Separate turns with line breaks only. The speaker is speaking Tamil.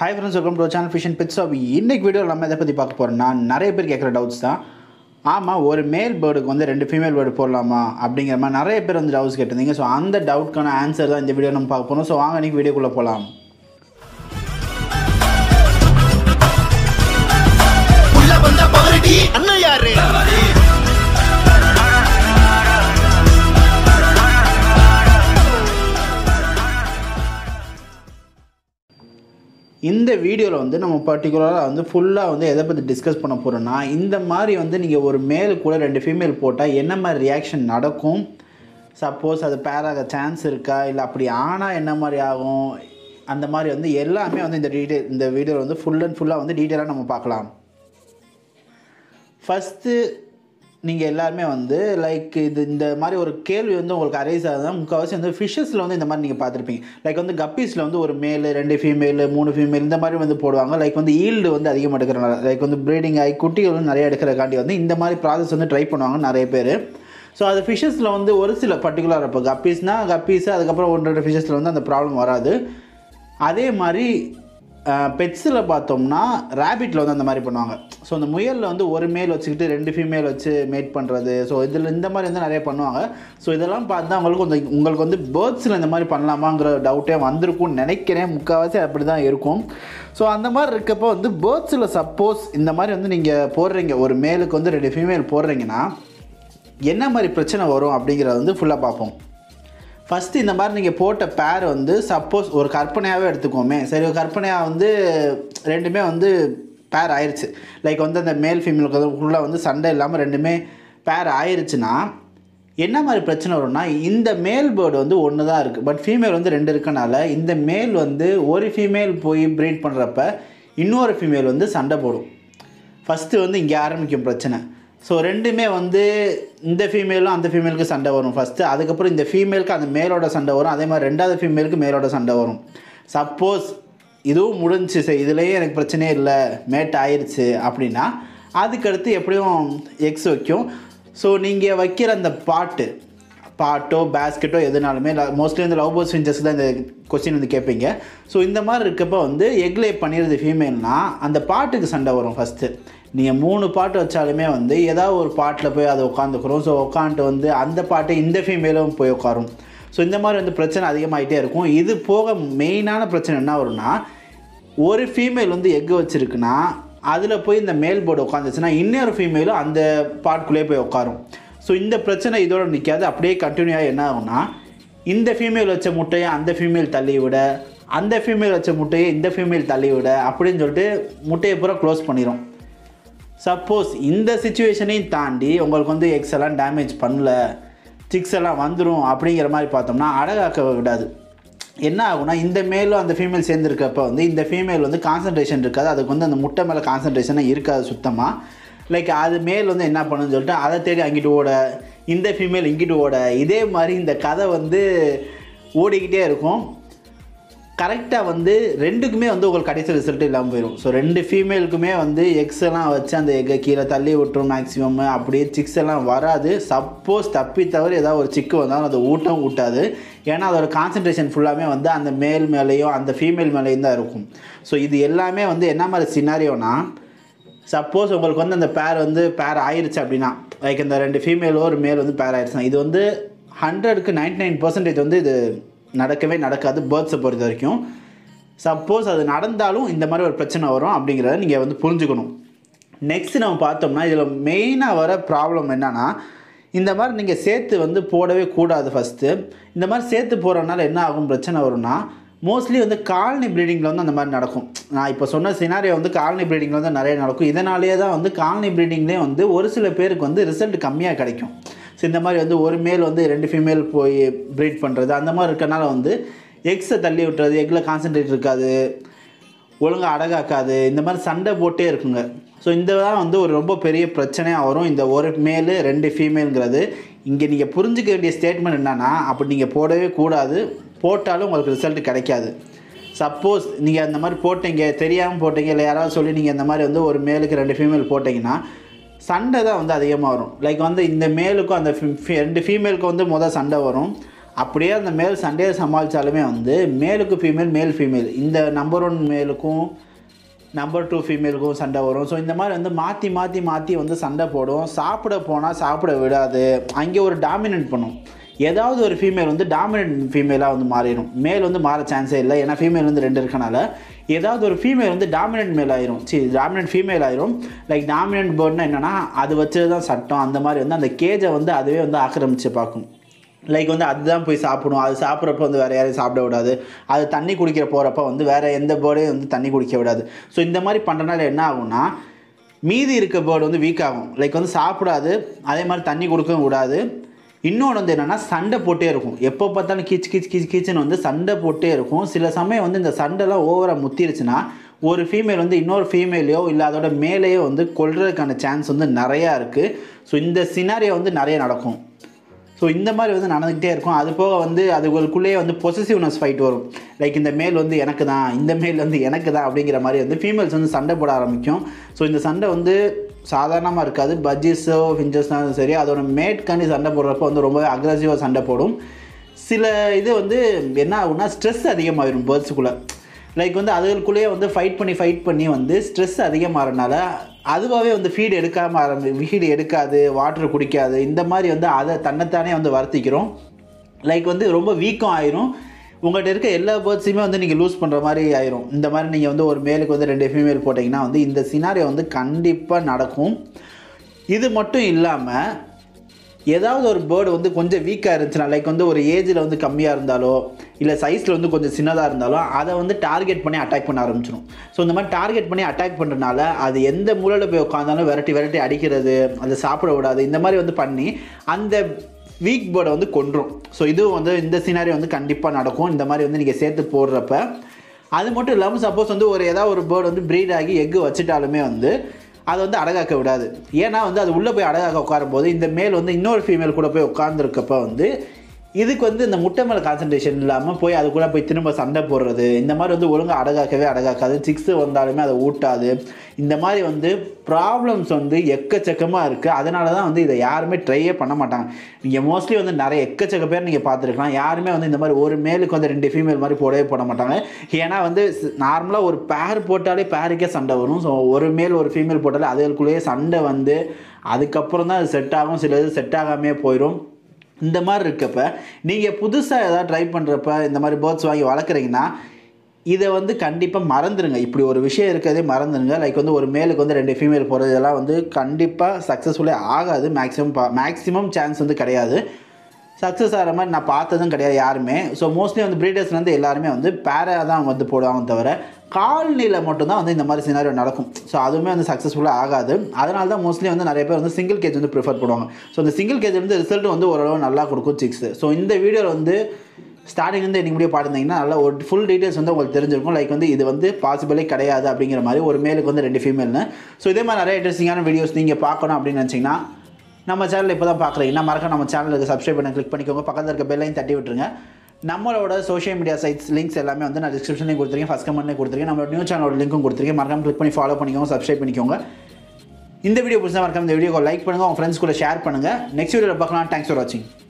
hi friends welcome to channel ஃபிஷன் பிட்ஸ் ஆஃப் இன்னைக்கு வீடியோ நம்ம எதை பற்றி பார்க்க போகிறோம்னா நிறைய பேர் கேட்குற டவுட்ஸ் தான் ஆமாம் ஒரு மேல் பேர்டுக்கு வந்து ரெண்டு ஃபீமேல் பேர்டு போடலாமா அப்படிங்கிற மாதிரி நிறைய பேர் வந்து டவுட்ஸ் கேட்டிருந்தீங்க ஸோ அந்த டவுட்க்கான ஆன்சர் தான் இந்த வீடியோ நம்ம பார்க்க போகிறோம் ஸோ வாங்க இன்னைக்கு வீடியோக்குள்ளே போகலாம்
உள்ள வந்த பவரடி அண்ணன் யாரு
இந்த வீடியோவில் வந்து நம்ம பர்டிகுலராக வந்து ஃபுல்லாக வந்து எதை பற்றி டிஸ்கஸ் பண்ண போகிறோம்னா இந்த மாதிரி வந்து நீங்கள் ஒரு மேல் கூட ரெண்டு ஃபீமேல் போட்டால் என்ன மாதிரி ரியாக்ஷன் நடக்கும் சப்போஸ் அது பேர் ஆக சான்ஸ் இருக்கா இல்லை அப்படி ஆனால் என்ன மாதிரி ஆகும் அந்த மாதிரி வந்து எல்லாமே வந்து இந்த டீட்டெயில் இந்த வீடியோவில் வந்து ஃபுல் அண்ட் ஃபுல்லாக வந்து டீட்டெயிலாக நம்ம பார்க்கலாம் ஃபஸ்ட்டு நீங்கள் எல்லாருமே வந்து லைக் இது இந்த மாதிரி ஒரு கேள்வி வந்து உங்களுக்கு அரைஸ் ஆகுதுன்னா முக்கால்வாசி வந்து ஃபிஷ்ஷஸில் வந்து இந்த மாதிரி நீங்கள் பார்த்துருப்பீங்க லைக் வந்து கப்பீஸில் வந்து ஒரு மேல் ரெண்டு ஃபீமேல் மூணு ஃபீமேல் இந்த மாதிரி வந்து போடுவாங்க லைக் வந்து ஈல்டு வந்து அதிகமாக எடுக்கிறனால லைக் வந்து ப்ரீடிங் ஆகி குட்டிகள் வந்து நிறைய எடுக்கிறக்காண்டி வந்து இந்த மாதிரி ப்ராசஸ் வந்து ட்ரை பண்ணுவாங்க நிறைய பேர் ஸோ அது ஃபிஷ்ஷஸில் வந்து ஒரு சில பர்டிகுலர் இப்போ கப்பீஸ்னால் கப்பீஸ் அதுக்கப்புறம் ஒன்று ரெண்டு ஃபிஷ்ஷஸில் வந்து அந்த ப்ராப்ளம் வராது அதே மாதிரி பெட்ஸில் பார்த்தோம்னா ரேபிட்டில் வந்து அந்த மாதிரி பண்ணுவாங்க ஸோ அந்த முயலில் வந்து ஒரு மேல் வச்சுக்கிட்டு ரெண்டு ஃபீமேல் வச்சு மேட் பண்ணுறது ஸோ இதில் இந்த மாதிரி வந்து நிறைய பண்ணுவாங்க ஸோ இதெல்லாம் பார்த்து தான் உங்களுக்கு கொஞ்சம் உங்களுக்கு வந்து பேர்ட்ஸில் இந்த மாதிரி பண்ணலாமாங்கிற டவுட்டே வந்திருக்கும்னு நினைக்கிறேன் முக்கால்வாசி அப்படி தான் இருக்கும் ஸோ அந்த மாதிரி இருக்கப்போ வந்து பேர்ட்ஸில் சப்போஸ் இந்த மாதிரி வந்து நீங்கள் போடுறீங்க ஒரு மேலுக்கு வந்து ரெண்டு ஃபீமேல் போடுறீங்கன்னா என்ன மாதிரி பிரச்சனை வரும் அப்படிங்கிறத வந்து ஃபுல்லாக பார்ப்போம் ஃபஸ்ட்டு இந்த மாதிரி நீங்கள் போட்ட பேர் வந்து சப்போஸ் ஒரு கற்பனையாகவே எடுத்துக்கோமே சரி ஒரு கற்பனையாக வந்து ரெண்டுமே வந்து பேர் ஆயிடுச்சு லைக் வந்து அந்த மேல் ஃபீமேலுக்கு ஃபுல்லாக வந்து சண்டை இல்லாமல் ரெண்டுமே பேர் ஆயிருச்சுன்னா என்ன மாதிரி பிரச்சனை வரும்னா இந்த மேல் பேர்டு வந்து ஒன்று தான் இருக்குது பட் ஃபீமேல் வந்து ரெண்டு இருக்கனால இந்த மேல் வந்து ஒரு ஃபீமேல் போய் ப்ரீட் பண்ணுறப்ப இன்னொரு ஃபீமேல் வந்து சண்டை போடும் ஃபஸ்ட்டு வந்து இங்கே ஆரம்பிக்கும் பிரச்சனை ஸோ ரெண்டுமே வந்து இந்த ஃபீமேலும் அந்த ஃபீமேலுக்கு சண்டை வரும் ஃபஸ்ட்டு அதுக்கப்புறம் இந்த ஃபீமேலுக்கு அந்த மேலோட சண்டை வரும் அதே மாதிரி ரெண்டாவது ஃபீமேலுக்கு மேலோட சண்டை வரும் சப்போஸ் இதுவும் முடிஞ்சு சரி இதுலேயே எனக்கு பிரச்சனையே இல்லை மேட் ஆயிடுச்சு அப்படின்னா அதுக்கடுத்து எப்படியும் எக்ஸ் வைக்கும் ஸோ நீங்கள் வைக்கிற அந்த பாட்டு பாட்டோ பேஸ்கெட்டோ எதுனாலுமே மோஸ்ட்லி வந்து லவ் பர்ஸ் ஃபின்ச்சஸ் தான் இந்த கொஸ்டின் வந்து கேட்பீங்க ஸோ இந்த மாதிரி இருக்கப்போ வந்து எக்லே பண்ணிடுறது ஃபீமேல்னா அந்த பாட்டுக்கு சண்டை வரும் ஃபஸ்ட்டு நீங்கள் மூணு பாட்டு வச்சாலுமே வந்து ஏதாவது ஒரு பாட்டில் போய் அதை உட்காந்துக்கிறோம் ஸோ உட்காந்துட்டு வந்து அந்த பாட்டு இந்த ஃபீமேலும் போய் உட்காரும் ஸோ இந்த மாதிரி வந்து பிரச்சனை அதிகமாகிட்டே இருக்கும் இது போக மெயினான பிரச்சனை என்ன வரும்னா ஒரு ஃபீமேல் வந்து எக்கு வச்சுருக்குன்னா அதில் போய் இந்த மேல் போர்டு உட்காந்துச்சுன்னா இன்னொரு ஃபீமேலும் அந்த பாட்குள்ளேயே போய் உட்காரும் ஸோ இந்த பிரச்சனை இதோட நிற்காது அப்படியே கண்டினியூவாக என்ன ஆகும்னா இந்த ஃபீமேல் வச்ச முட்டையை அந்த ஃபீமேல் தள்ளி விட அந்த ஃபீமேல் வச்ச முட்டையை இந்த ஃபீமேல் தள்ளி விட அப்படின்னு சொல்லிட்டு முட்டையை பூரா க்ளோஸ் பண்ணிடும் சப்போஸ் இந்த சுச்சுவேஷனையும் தாண்டி உங்களுக்கு வந்து எக்ஸ் எல்லாம் டேமேஜ் பண்ணல சிக்ஸ் எல்லாம் வந்துடும் அப்படிங்கிற மாதிரி பார்த்தோம்னா அடகாக்க விடாது என்ன ஆகும்னா இந்த மேலும் அந்த ஃபீமேல் சேர்ந்துருக்கப்ப வந்து இந்த ஃபீமேல் வந்து கான்சன்ட்ரேஷன் இருக்காது அதுக்கு வந்து அந்த முட்டை மேலே கான்சன்ட்ரேஷனே இருக்காது சுத்தமாக லைக் அது மேல் வந்து என்ன பண்ணுன்னு சொல்லிட்டு அதை தேடி அங்கிட்டு ஓட இந்த ஃபீமேல் இங்கிட்டு ஓட இதே மாதிரி இந்த கதை வந்து ஓடிக்கிட்டே இருக்கும் கரெக்டாக வந்து ரெண்டுக்குமே வந்து உங்களுக்கு கடைசி ரிசல்ட் இல்லாமல் போயிடும் ஸோ ரெண்டு ஃபீமேலுக்குமே வந்து எக்ஸ் எல்லாம் வச்சு அந்த எக்கை கீழே தள்ளி விட்டுரும் மேக்ஸிமம் அப்படியே சிக்ஸ் எல்லாம் வராது சப்போஸ் தப்பி தவிர ஏதாவது ஒரு சிக்கு வந்தாலும் அது ஊட்டம் ஊட்டாது ஏன்னா அதோட கான்சன்ட்ரேஷன் ஃபுல்லாமே வந்து அந்த மேல் மேலேயும் அந்த ஃபீமேல் மேலேயும் தான் இருக்கும் ஸோ இது எல்லாமே வந்து என்ன மாதிரி சினாரியோனா சப்போஸ் உங்களுக்கு வந்து அந்த பேர் வந்து பேர் ஆயிருச்சு அப்படின்னா லைக் இந்த ரெண்டு ஃபீமேலோ ஒரு மேல் வந்து பேர் ஆயிடுச்சுன்னா இது வந்து ஹண்ட்ரடுக்கு நைன்டி நைன் பர்சன்டேஜ் வந்து இது நடக்கவே நடக்காது பேர்ட்ஸை பொறுத்த வரைக்கும் சப்போஸ் அது நடந்தாலும் இந்த மாதிரி ஒரு பிரச்சனை வரும் அப்படிங்கிறத நீங்கள் வந்து புரிஞ்சுக்கணும் நெக்ஸ்ட் நம்ம பார்த்தோம்னா இதில் மெயினாக வர ப்ராப்ளம் என்னென்னா இந்த மாதிரி நீங்கள் சேர்த்து வந்து போடவே கூடாது ஃபஸ்ட்டு இந்த மாதிரி சேர்த்து போகிறனால என்ன ஆகும் பிரச்சனை வரும்னா மோஸ்ட்லி வந்து காலனி ப்ரீடிங்கில் வந்து அந்த மாதிரி நடக்கும் நான் இப்போ சொன்ன சினாரியோ வந்து காலனி ப்ரீடிங்கில் வந்து நிறைய நடக்கும் இதனாலேயே தான் வந்து காலனி ப்ரீடிங்லேயே வந்து ஒரு சில பேருக்கு வந்து ரிசல்ட் கம்மியாக கிடைக்கும் ஸோ இந்த மாதிரி வந்து ஒரு மேல் வந்து ரெண்டு ஃபீமேல் போய் ப்ரீட் பண்ணுறது அந்த மாதிரி இருக்கனால வந்து எக்ஸை தள்ளி விட்டுறது எக்கில் கான்சன்ட்ரேட் இருக்காது ஒழுங்காக அடகாக்காது இந்த மாதிரி சண்டை போட்டே இருக்குங்க ஸோ இந்த தான் வந்து ஒரு ரொம்ப பெரிய பிரச்சனையாக வரும் இந்த ஒரு மேலு ரெண்டு ஃபீமேலுங்கிறது இங்கே நீங்கள் புரிஞ்சிக்க வேண்டிய ஸ்டேட்மெண்ட் என்னென்னா அப்படி நீங்கள் போடவே கூடாது போட்டாலும் உங்களுக்கு ரிசல்ட் கிடைக்காது சப்போஸ் நீங்கள் அந்த மாதிரி போட்டீங்க தெரியாமல் போட்டீங்க இல்லை யாராவது சொல்லி நீங்கள் இந்த மாதிரி வந்து ஒரு மேலுக்கு ரெண்டு ஃபீமேல் போட்டிங்கன்னா சண்டை தான் வந்து அதிகமாக வரும் லைக் வந்து இந்த மேலுக்கும் அந்த ஃபி- ஃபி- ரெண்டு ஃபீமேலுக்கும் வந்து முதல் சண்டை வரும் அப்படியே அந்த மேல் சண்டையை சமாளித்தாலுமே வந்து மேலுக்கு ஃபீமேல் மேல் ஃபீமேல் இந்த நம்பர் ஒன் மேலுக்கும் நம்பர் டூ ஃபீமேலுக்கும் சண்டை வரும் ஸோ இந்த மாதிரி வந்து மாற்றி மாற்றி மாற்றி வந்து சண்டை போடும் சாப்பிட போனால் சாப்பிட விடாது அங்கே ஒரு டாமினேட் பண்ணும் ஏதாவது ஒரு ஃபீமேல் வந்து டாமினேட் ஃபீமேலாக வந்து மாறிடும் மேல் வந்து மாற சான்ஸே இல்லை ஏன்னா ஃபீமேல் வந்து ரெண்டு இருக்கனால ஏதாவது ஒரு ஃபீமேல் வந்து டாமினேட் மேல் ஆயிரும் சரி டாமினேட் ஃபீமேல் ஆயிரும் லைக் டாமினேட் பேர்ட்னா என்னென்னா அது வச்சது தான் சட்டம் அந்த மாதிரி வந்து அந்த கேஜை வந்து அதுவே வந்து ஆக்கிரமித்து பார்க்கும் லைக் வந்து அதுதான் போய் சாப்பிடும் அது சாப்பிட்றப்ப வந்து வேறு யாரையும் சாப்பிட விடாது அது தண்ணி குடிக்கிற போகிறப்ப வந்து வேறு எந்த பேர்டையும் வந்து தண்ணி குடிக்க விடாது ஸோ இந்த மாதிரி பண்ணுறனால என்ன ஆகும்னா மீதி இருக்க பேர்டு வந்து வீக் ஆகும் லைக் வந்து சாப்பிடாது அதே மாதிரி தண்ணி கொடுக்கவும் விடாது இன்னொன்று வந்து என்னென்னா சண்டை போட்டே இருக்கும் எப்போ பார்த்தாலும் கீச் கீச் கீச் கீச்சுன்னு வந்து சண்டை போட்டே இருக்கும் சில சமயம் வந்து இந்த சண்டைலாம் ஓவராக முத்திருச்சுன்னா ஒரு ஃபீமேல் வந்து இன்னொரு ஃபீமேலையோ இல்லை அதோட மேலேயோ வந்து கொல்றதுக்கான சான்ஸ் வந்து நிறையா இருக்குது ஸோ இந்த சினாரியோ வந்து நிறைய நடக்கும் ஸோ இந்த மாதிரி வந்து நடந்துக்கிட்டே இருக்கும் அது போக வந்து அதுகளுக்குள்ளேயே வந்து பொசசிவ்னஸ் ஃபைட் வரும் லைக் இந்த மேல் வந்து எனக்கு தான் இந்த மேல் வந்து எனக்கு தான் அப்படிங்கிற மாதிரி வந்து ஃபீமேல்ஸ் வந்து சண்டை போட ஆரம்பிக்கும் ஸோ இந்த சண்டை வந்து சாதாரணமாக இருக்காது பஜ்ஜிஸோ ஃபிஞ்சஸ்னாலும் சரி அதோட மேட்காண்டி சண்டை போடுறப்போ வந்து ரொம்பவே அக்ரஸிவாக சண்டை போடும் சில இது வந்து என்ன ஆகும்னா ஸ்ட்ரெஸ் அதிகமாகிடும் பேர்ட்ஸுக்குள்ளே லைக் வந்து அதுகளுக்குள்ளேயே வந்து ஃபைட் பண்ணி ஃபைட் பண்ணி வந்து ஸ்ட்ரெஸ் அதிகமாகறனால அதுவாகவே வந்து ஃபீடு எடுக்காமல் ஆரம்பி ஃபீடு எடுக்காது வாட்டர் குடிக்காது இந்த மாதிரி வந்து அதை தன்னைத்தானே வந்து வருத்திக்கிறோம் லைக் வந்து ரொம்ப வீக்கம் ஆயிரும் உங்கள்கிட்ட இருக்க எல்லா பேர்ட்ஸையுமே வந்து நீங்கள் லூஸ் பண்ணுற மாதிரி ஆயிரும் இந்த மாதிரி நீங்கள் வந்து ஒரு மேலுக்கு வந்து ரெண்டு ஃபீமேல் போட்டிங்கன்னா வந்து இந்த சினாரியோ வந்து கண்டிப்பாக நடக்கும் இது மட்டும் இல்லாமல் ஏதாவது ஒரு பேர்டு வந்து கொஞ்சம் வீக்காக இருந்துச்சுன்னா லைக் வந்து ஒரு ஏஜில் வந்து கம்மியாக இருந்தாலோ இல்லை சைஸில் வந்து கொஞ்சம் சின்னதாக இருந்தாலோ அதை வந்து டார்கெட் பண்ணி அட்டாக் பண்ண ஆரம்பிச்சிடும் ஸோ இந்த மாதிரி டார்கெட் பண்ணி அட்டாக் பண்ணுறதுனால அது எந்த மூலையில் போய் உட்காந்தாலும் விரட்டி விரட்டி அடிக்கிறது அதை சாப்பிட விடாது இந்த மாதிரி வந்து பண்ணி அந்த வீக் பேர்டை வந்து கொன்றும் ஸோ இதுவும் வந்து இந்த சினாரி வந்து கண்டிப்பாக நடக்கும் இந்த மாதிரி வந்து நீங்கள் சேர்த்து போடுறப்ப அது மட்டும் இல்லாமல் சப்போஸ் வந்து ஒரு ஏதாவது ஒரு பேர்டு வந்து ப்ரீட் ஆகி எக்கு வச்சுட்டாலுமே வந்து அதை வந்து அடகாக்க விடாது ஏன்னா வந்து அது உள்ளே போய் அடகாக்க உட்காரும் போது இந்த மேல் வந்து இன்னொரு ஃபீமேல் கூட போய் உட்காந்துருக்கப்ப வந்து இதுக்கு வந்து இந்த முட்டை மேலே கான்சன்ட்ரேஷன் இல்லாமல் போய் அது கூட போய் திரும்ப சண்டை போடுறது இந்த மாதிரி வந்து ஒழுங்காக அடகாக்கவே அடகாக்காது சிக்ஸு வந்தாலுமே அதை ஊட்டாது இந்த மாதிரி வந்து ப்ராப்ளம்ஸ் வந்து எக்கச்சக்கமாக இருக்குது அதனால தான் வந்து இதை யாருமே ட்ரையே பண்ண மாட்டாங்க நீங்கள் மோஸ்ட்லி வந்து நிறைய எக்கச்சக்க பேர் நீங்கள் பார்த்துருக்கலாம் யாருமே வந்து இந்த மாதிரி ஒரு மேலுக்கு வந்து ரெண்டு ஃபீமேல் மாதிரி போடவே போட மாட்டாங்க ஏன்னா வந்து நார்மலாக ஒரு பேர் போட்டாலே பேருக்கே சண்டை வரும் ஸோ ஒரு மேல் ஒரு ஃபீமேல் போட்டாலே அதுக்குள்ளேயே சண்டை வந்து அதுக்கப்புறம் தான் அது செட் ஆகும் சில இது செட் ஆகாமே போயிடும் இந்த மாதிரி இருக்கப்ப நீங்கள் புதுசாக ஏதாவது ட்ரை பண்ணுறப்ப இந்த மாதிரி பேர்ட்ஸ் வாங்கி வளர்க்குறீங்கன்னா இதை வந்து கண்டிப்பாக மறந்துடுங்க இப்படி ஒரு விஷயம் இருக்கிறதே மறந்துடுங்க லைக் வந்து ஒரு மேலுக்கு வந்து ரெண்டு ஃபீமேல் போகிறது இதெல்லாம் வந்து கண்டிப்பாக சக்ஸஸ்ஃபுல்லே ஆகாது மேக்ஸிமம் மேக்ஸிமம் சான்ஸ் வந்து கிடையாது சக்ஸஸ் ஆகிற மாதிரி நான் பார்த்ததும் கிடையாது யாருமே ஸோ மோஸ்ட்லி வந்து ப்ரீடர்ஸ்லேருந்து எல்லாருமே வந்து பேராக தான் வந்து போடுவாங்க தவிர காலனியில் மட்டும்தான் வந்து இந்த மாதிரி சினாரியோ நடக்கும் ஸோ அதுவுமே வந்து சக்ஸஸ்ஃபுல்லாக ஆகாது அதனால தான் மோஸ்ட்லி வந்து நிறைய பேர் வந்து சிங்கிள் கேஜ் வந்து ப்ரிஃபர் பண்ணுவாங்க ஸோ இந்த சிங்கிள் கேஜ் வந்து ரிசல்ட் வந்து ஓரளவு நல்லா கொடுக்கும் சிக்ஸ் ஸோ இந்த வீடியோவில் வந்து ஸ்டார்டிங் வந்து இன்னைக்கு முடிய பார்த்துருந்தீங்கன்னா நல்லா ஒரு ஃபுல் டீட்டெயில்ஸ் வந்து உங்களுக்கு தெரிஞ்சிருக்கும் லைக் வந்து இது வந்து பாசிபிளே கிடையாது அப்படிங்கிற மாதிரி ஒரு மேலுக்கு வந்து ரெண்டு ஃபீமேல்னு ஸோ இதே மாதிரி நிறைய இன்ட்ரெஸ்டிங்கான வீடியோஸ் நீங்கள் பார்க்கணும் அப்படின்னு நினச்சிங்கன்னா நம்ம சேனல் இப்போ தான் பார்க்குறீங்கன்னா மறக்க நம்ம சேனலுக்கு சப்ஸ்கிரைப் பண்ண கிளிக் பண்ணிக்கோங்க பக்கத்தில் இருக்க பெல்லையும் தட்டி விட்டுருங்க நம்மளோட சோஷியல் மீடியா சைட்ஸ் லிங்க்ஸ் எல்லாமே வந்து நான் டிஸ்கிரிப்ஷன்லையும் கொடுத்துருக்கேன் ஃபஸ்ட் கமெண்ட்லேயும் கொடுத்துருக்கேன் நம்மளோட நியூஸ் சேனலோட லிங்க்கும் கொடுத்துருக்கேன் மறக்காம கிளிக் பண்ணி ஃபாலோ பண்ணிக்கோங்க சப்ஸ்கிரைப் பண்ணிக்கோங்க இந்த வீடியோ பிடிச்சா மறக்காம இந்த வீடியோ லைக் பண்ணுங்கள் உங்கள் ஃப்ரெண்ட்ஸ் கூட ஷேர் பண்ணுங்கள் நெக்ஸ்ட் வீடியோவில் பார்க்கலாம் தேங்க்ஸ் ஃபார் வாட்சிங்